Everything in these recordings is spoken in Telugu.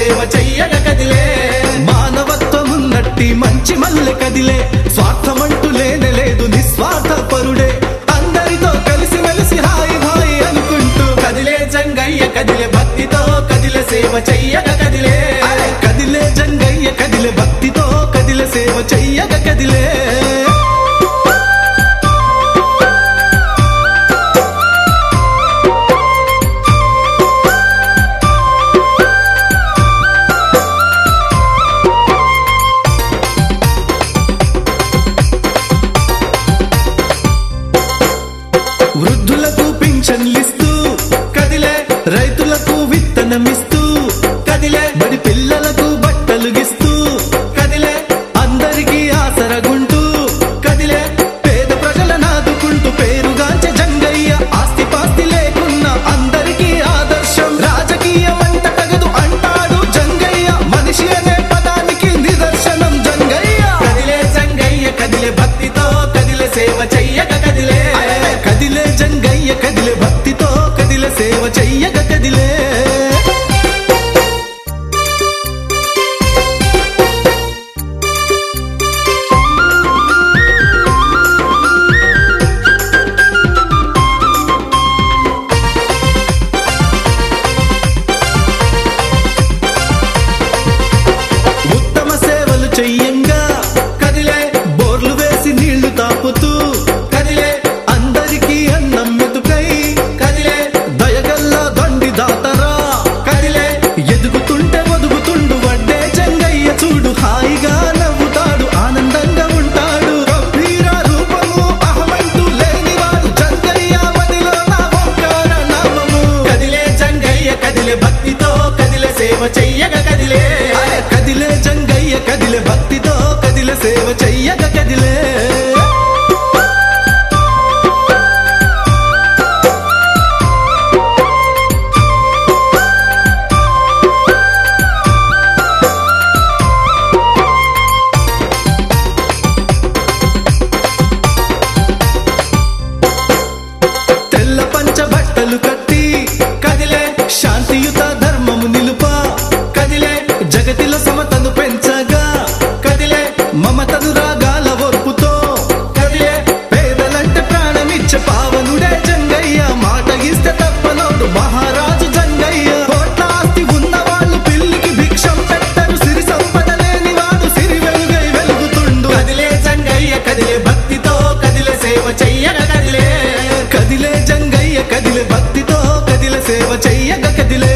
సేవ చెయ్యగ కదిలే మానవత్వమున్నట్టి మంచి మల్లె కదిలే స్వార్థమంటూ లేనే లేదు నిస్వార్థ పరుడే అందరితో కలిసి మెలిసి హాయి హాయి అనుకుంటూ కదిలే జంగయ్య కదిలే భక్తితో కదిలే సేవ చెయ్యగ కదిలే అరే కదిలే జంగయ్య కదిలే భక్తితో కదిలే సేవ చెయ్యగ కదిలే వృద్ధులకు పింఛన్లిస్తూ కదిలే రైతులకు విత్తనమిస్తూ కదిలే బడి పిల్లలకు బట్టలు గిస్తూ కదిలే అందరికీ ఆసరగుంటూ కదిలే పేద ప్రజల నాదుకుంటూ పేరుగాంచె జంగయ్య ఆస్తి పాస్తి లేకున్న అందరికీ ఆదర్శం రాజకీయం అంట తగదు అంటాడు జంగయ్య మనిషి అనే పదానికి నిదర్శనం జంగయ్య కదిలే జంగయ్య కదిలే భక్తితో కదిలే సేవ చెయ్యగ కదిలే అరే కదిలే జంగయ్య కదిలే భక్తితో కదిలే సేవ చెయ్యగ కదిలే ఉత్తమ సేవలు చెయ్యంగా కదిలే బోర్లు వేసి నీళ్లు తాపుతూ కదిలే అందరికీ అన్నం మెతుకై కదిలే దయగల్లా దండి దాతరా కదిలే ఎదుగుతుంటే ఒదుగుతుండు వడ్డే జంగయ్య చూడు హాయిగా నవ్వుతాడు ఆనందంగా ఉంటాడు గంభీర రూపము అహమంటూ లేనివాడు జంగయ్య మదిలో నా ఓంకార నామము కదిలే జంగయ్య కదిలే భక్తితో కదిలే సేవ చెయ్యగ కదిలే అరే కదిలే జంగయ్య కదిలే భక్తితో కదిలే సేవ చెయ్యగ కదిలే తెల్ల పంచ బట్టలు కట్టి కదిలే శాంతియుత ధర్మము నిలుప కదిలే జగతిలో సమతను పెంచగా కదిలే మమతను రాగాల ఓర్పుతో కదిలే పేదలంటే ప్రాణమిచ్చే పావనుడే జంగయ్య మాట ఇస్తే తప్పనోడు మహారాజు జంగయ్య కోట్ల ఆస్తి ఉన్నవాళ్ళు పిల్లికి భిక్షం పెట్టరు సిరి సంపద లేని వాడు సిరి వెలుగై వెలుగుతుండు కదిలే జంగయ్య కదిలే భక్తితో కదిలే సేవ చెయ్యగ కదిలే కదిలే జంగయ్య కదిలే భక్తితో కదిలే సేవ చెయ్యగ కదిలే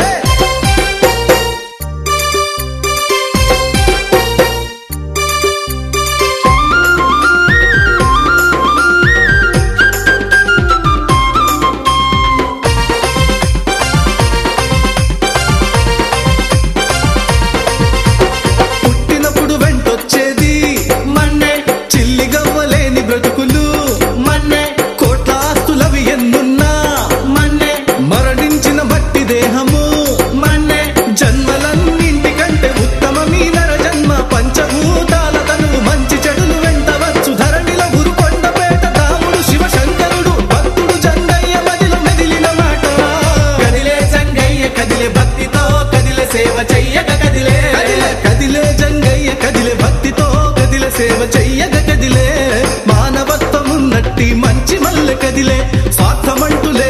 పుట్టినప్పుడు వెంటొచ్చేది మన్నే చిల్లి గవ్వలేని బ్రతుకులు మన్నే కోట్ల ఆస్తులవి ఎన్నున్నా మన్నే మరణించిన బట్టి దేహము మన్నే జన్మలన్నింటికంటే ఉత్తమమీ నర జన్మ పంచభూతాల తనువు మంచి చెడులు వెంటవచ్చు ధరణిలో గురుకొండపేట దాముడు శివశంకరుడు భక్తుడు జంగయ్య మదిలో మెదిలిన మాట కదిలే జంగయ్య కదిలే భక్తితో కదిలే సేవ చెయ్యగ కదిలే కదిలే కదిలే జంగయ్య కదిలే భక్తితో కదిలే సేవ చెయ్యగ కదిలే మానవత్వమున్నట్టి మంచి మల్లె కదిలే స్వార్థమంటూ